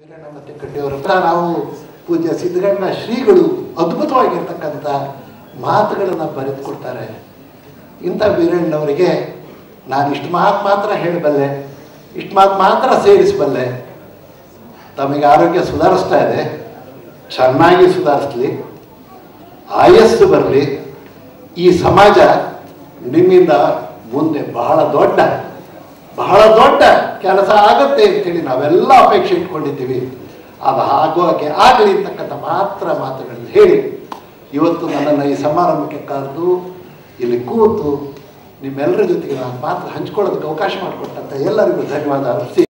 ವೀರಣ್ಣ ಮತ್ತೆ ಕಟ್ಟಿಯವರ ಹತ್ರ ನಾವು ಪೂಜ್ಯ ಸಿದ್ಧಗಂಗ ಶ್ರೀಗಳು ಅದ್ಭುತವಾಗಿರ್ತಕ್ಕಂಥ ಮಾತುಗಳನ್ನು ಬರೆದುಕೊಡ್ತಾರೆ ಇಂಥ ವೀರಣ್ಣವರಿಗೆ ನಾನು ಇಷ್ಟು ಮಾತು ಮಾತ್ರ ಹೇಳಬಲ್ಲೆ ಇಷ್ಟು ಮಾತು ಮಾತ್ರ ಸೇರಿಸಬಲ್ಲೆ ತಮಗೆ ಆರೋಗ್ಯ ಸುಧಾರಿಸ್ತಾ ಇದೆ ಚೆನ್ನಾಗಿ ಸುಧಾರಿಸ್ಲಿ ಆಯಸ್ಸು ಬರಲಿ ಈ ಸಮಾಜ ನಿಮ್ಮಿಂದ ಮುಂದೆ ಬಹಳ ದೊಡ್ಡ ಬಹಳ ದೊಡ್ಡ ಕೆಲಸ ಆಗತ್ತೆ ಅಂತೇಳಿ ನಾವೆಲ್ಲ ಅಪೇಕ್ಷೆ ಇಟ್ಕೊಂಡಿದ್ದೀವಿ ಅದು ಆಗೋಕೆ ಆಗಲಿ ಅಂತಕ್ಕಂಥ ಮಾತ್ರ ಮಾತುಗಳನ್ನು ಹೇಳಿ ಇವತ್ತು ನನ್ನನ್ನು ಈ ಸಮಾರಂಭಕ್ಕೆ ಕರೆದು ಇಲ್ಲಿ ಕೂತು ನಿಮ್ಮೆಲ್ಲರ ಜೊತೆಗೆ ನಾನು ಮಾತ್ರ ಹಂಚ್ಕೊಳ್ಳೋದಕ್ಕೆ ಅವಕಾಶ ಮಾಡಿಕೊಟ್ಟಂತ ಎಲ್ಲರಿಗೂ ಧನ್ಯವಾದ ಅರ್ಪಿಸಿ